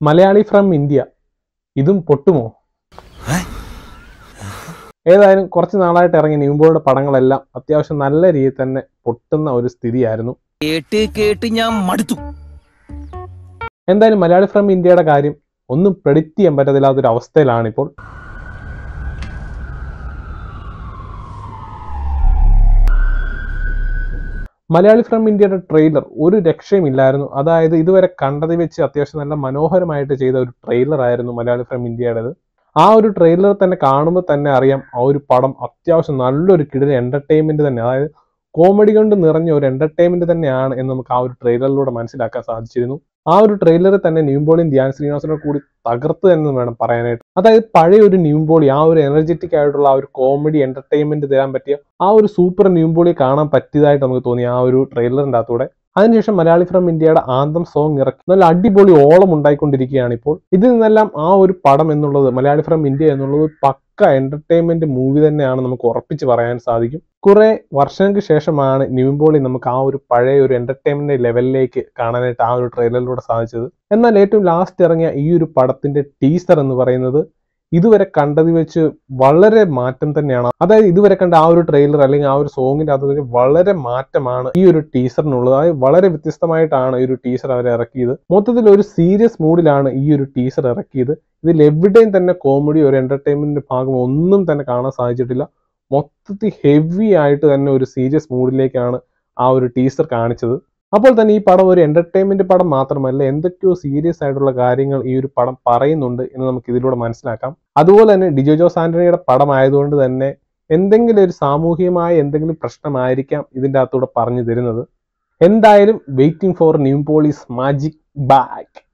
Malayali from India ഇതും പൊട്ടുമോ ഏതായാലും കുറച്ച് നാളായിട്ട് ഇറങ്ങിയ ന്യൂബോയുടെ പടങ്ങളെല്ലാം അത്യാവശ്യം നല്ല രീതിയിൽ തന്നെ പൊട്ടുന്ന ഒരു സ്ഥിതിയായിരുന്നു കേട്ട് കേട്ട് ഞാൻ മടുത്തു എന്തായാലും മലയാളി ഫ്രം ഇന്ത്യയുടെ കാര്യം ഒന്നും പ്രെഡിക്റ്റ് ചെയ്യാൻ പറ്റത്തില്ലാത്ത ഒരു അവസ്ഥയിലാണ് ഇപ്പോൾ മലയാളി ഫ്രം ഇന്ത്യയുടെ ട്രെയിലർ ഒരു രക്ഷയും ഇല്ലായിരുന്നു അതായത് ഇതുവരെ കണ്ടതിൽ വെച്ച് അത്യാവശ്യം നല്ല മനോഹരമായിട്ട് ചെയ്ത ഒരു ട്രെയിലർ ആയിരുന്നു മലയാളി ഫ്രം ഇന്ത്യയുടേത് ആ ഒരു ട്രെയിലർ തന്നെ കാണുമ്പോൾ തന്നെ അറിയാം ആ ഒരു പടം അത്യാവശ്യം നല്ലൊരു കിടില എന്റർടൈൻമെന്റ് തന്നെ അതായത് കോമഡി കൊണ്ട് നിറഞ്ഞ ഒരു എന്റർടൈൻമെന്റ് തന്നെയാണ് എന്ന് നമുക്ക് ആ ഒരു ട്രെയിലറിലൂടെ മനസ്സിലാക്കാൻ സാധിച്ചിരുന്നു ആ ഒരു ട്രെയിലറിൽ തന്നെ ന്യൂബോളിയും ധ്യാൻ ശ്രീനിവാസനോട് കൂടി തകർത്ത് എന്ന് വേണം പറയാനായിട്ട് അതായത് പഴയ ഒരു ന്യൂബോളി ആ ഒരു എനർജറ്റിക് ആയിട്ടുള്ള ആ ഒരു കോമഡി എന്റർടൈൻമെന്റ് തരാൻ പറ്റിയ ആ ഒരു സൂപ്പർ ന്യൂബോളി കാണാൻ പറ്റിയതായിട്ട് നമുക്ക് തോന്നി ആ ഒരു ട്രെയിലറിന്റെ അകത്തൂടെ അതിനുശേഷം മലയാളി ഫ്രം ഇന്ത്യയുടെ ആന്തം സോങ് ഇറക്കി നല്ല അടിപൊളി ഓളം ഉണ്ടായിക്കൊണ്ടിരിക്കുകയാണ് ഇപ്പോൾ ഇതിൽ നിന്നെല്ലാം ആ ഒരു പടം എന്നുള്ളത് മലയാളി ഫ്രം ഇന്ത്യ എന്നുള്ളത് പക്ക എന്റർടൈൻമെന്റ് മൂവി തന്നെയാണ് നമുക്ക് ഉറപ്പിച്ച് പറയാൻ സാധിക്കും കുറെ വർഷങ്ങൾക്ക് ശേഷമാണ് ന്യൂബോളി നമുക്ക് ആ ഒരു പഴയ ഒരു എന്റർടൈൻമെന്റ് ലെവലിലേക്ക് കാണാനായിട്ട് ആ ഒരു ട്രെയിലറിലൂടെ സാധിച്ചത് എന്നാൽ ഏറ്റവും ലാസ്റ്റ് ഇറങ്ങിയ ഈ ഒരു പടത്തിന്റെ ടീസർ എന്ന് പറയുന്നത് ഇതുവരെ കണ്ടത് വെച്ച് വളരെ മാറ്റം തന്നെയാണ് അതായത് ഇതുവരെ കണ്ട ആ ഒരു ട്രെയിലർ അല്ലെങ്കിൽ ആ ഒരു സോങ്ങിന്റെ അത് വളരെ മാറ്റമാണ് ഈ ഒരു ടീസറിനുള്ളത് അതായത് വളരെ വ്യത്യസ്തമായിട്ടാണ് ഈ ഒരു ടീസർ അവർ ഇറക്കിയത് മൊത്തത്തിൽ ഒരു സീരിയസ് മൂഡിലാണ് ഈ ഒരു ടീസർ ഇറക്കിയത് ഇതിൽ എവിടെയും തന്നെ കോമഡി ഒരു എന്റർടൈൻമെന്റ് ഭാഗം ഒന്നും തന്നെ കാണാൻ സാധിച്ചിട്ടില്ല മൊത്തത്തിൽ ഹെവി ആയിട്ട് തന്നെ ഒരു സീരിയസ് മൂഡിലേക്കാണ് ആ ഒരു ടീസർ കാണിച്ചത് അപ്പോൾ തന്നെ ഈ പടം ഒരു എന്റർടൈൻമെന്റ് പടം മാത്രമല്ല എന്തൊക്കെയോ സീരിയസ് ആയിട്ടുള്ള കാര്യങ്ങൾ ഈ ഒരു പടം പറയുന്നുണ്ട് എന്ന് നമുക്ക് ഇതിലൂടെ മനസ്സിലാക്കാം അതുപോലെ തന്നെ ഡിജോ ജോസ് ആന്റണിയുടെ പടം ആയതുകൊണ്ട് തന്നെ എന്തെങ്കിലും ഒരു സാമൂഹികമായ എന്തെങ്കിലും പ്രശ്നമായിരിക്കാം ഇതിൻ്റെ അകത്തൂടെ പറഞ്ഞു തരുന്നത് എന്തായാലും വെയിറ്റിംഗ് ഫോർ ന്യൂ പോളീസ് മാജിക് ബാക്ക്